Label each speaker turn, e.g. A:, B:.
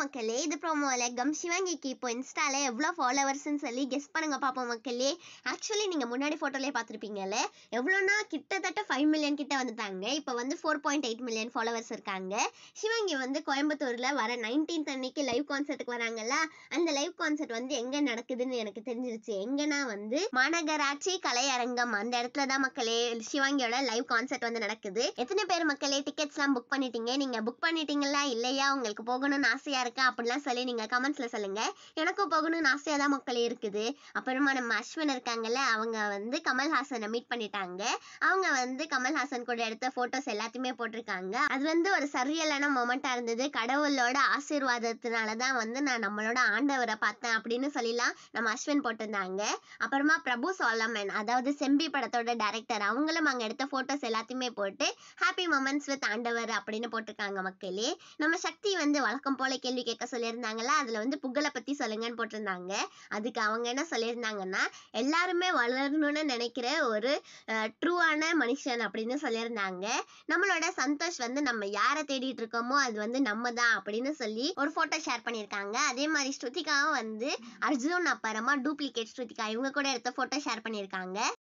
A: மக்களே இது ப்ரோமோல கம் சிவங்கிக்கு இப்போ இன்ஸ்டால எவ்வளோ ஃபாலோவர்ஸ்னு சொல்லி கெஸ் பண்ணுங்க பார்ப்போம் மக்களே ஆக்சுவலி நீங்கள் முன்னாடி ஃபோட்டோலேயே பார்த்துருப்பீங்கல்ல எவ்வளோனா கிட்டத்தட்ட ஃபைவ் மில்லியன் கிட்ட வந்துட்டாங்க இப்போ வந்து four point eight million followers இருக்காங்க சிவங்கி வந்து கோயம்புத்தூரில் வர நைன்டீன்த் அன்னைக்கு லைவ் கான்சர்ட்டுக்கு வராங்கல்ல அந்த லைவ் கான்சர்ட் வந்து எங்கே நடக்குதுன்னு எனக்கு தெரிஞ்சிருச்சு எங்கன்னா வந்து மாநகராட்சி கலையரங்கம் அந்த இடத்துல தான் மக்களே சிவங்கியோட லைவ் கான்சர்ட் வந்து நடக்குது எத்தனை பேர் மக்களே டிக்கெட்ஸ்லாம் புக் பண்ணிட்டீங்க நீங்கள் புக் பண்ணிட்டீங்களா இல்லையா உங்களுக்கு போகணும்னு ஆசையாக இருக்கா அப்படிலாம் சொல்லி நீங்கள் கமெண்ட்ஸில் சொல்லுங்கள் எனக்கும் போகணும்னு ஆசையாக தான் மக்களே இருக்குது அப்புறமா நம்ம அஸ்வின் இருக்காங்கல்ல அவங்க வந்து கமல்ஹாசனை மீட் பண்ணிட்டாங்க அவங்க வந்து கமல்ஹாசன் கூட எடுத்த ஃபோட்டோஸ் எல்லாத்தையுமே போட்டிருக்காங்க அது வந்து ஒரு சரியலான மொமெண்ட்டாக இருந்தது கடவுளோட ஆசீர்வாதத்தினால தான் வந்து நான் நம்மளோட ஆண்டவரை பார்த்தேன் அப்படின்னு சொல்லிலாம் நம்ம அஸ்வின் போட்டிருந்தாங்க அப்புறமா பிரபு சோலமன் அதாவது செம்பி படத்தோட டைரக்டர் அவங்களும் அங்கே எடுத்த ஃபோட்டோஸ் எல்லாத்தையுமே போட்டு ஹாப்பி மொமெண்ட்ஸ் வித் ஆண்டவர் அப்படின்னு போட்டிருக்காங்க மக்களே நம்ம சக்தி வந்து வழக்கம் போல கேள்வி கேட்க சொல்லியிருந்தாங்களா அதில் வந்து புகழை பற்றி சொல்லுங்கன்னு போட்டிருந்தாங்க அதுக்கு அவங்க என்ன சொல்லியிருந்தாங்கன்னா எல்லாருமே வளரணும்னு நினைக்கிற ஒரு ட்ரூவான மனுஷன் அப்படின்னு சொல்லியிருந்தாங்க நம்மளோட சந்தோஷ் வந்து நம்ம யாரை தேடிட்டு இருக்கோமோ அது வந்து நம்ம தான் அப்படின்னு சொல்லி ஒரு ஃபோட்டோ ஷேர் பண்ணியிருக்காங்க அதே மாதிரி ஸ்ருதிகாவும் வந்து அர்ஜுன் அப்புறமா டூப்ளிகேட் ஸ்ருதிகா இவங்க கூட எடுத்த ஃபோட்டோ ஷேர் பண்ணியிருக்காங்க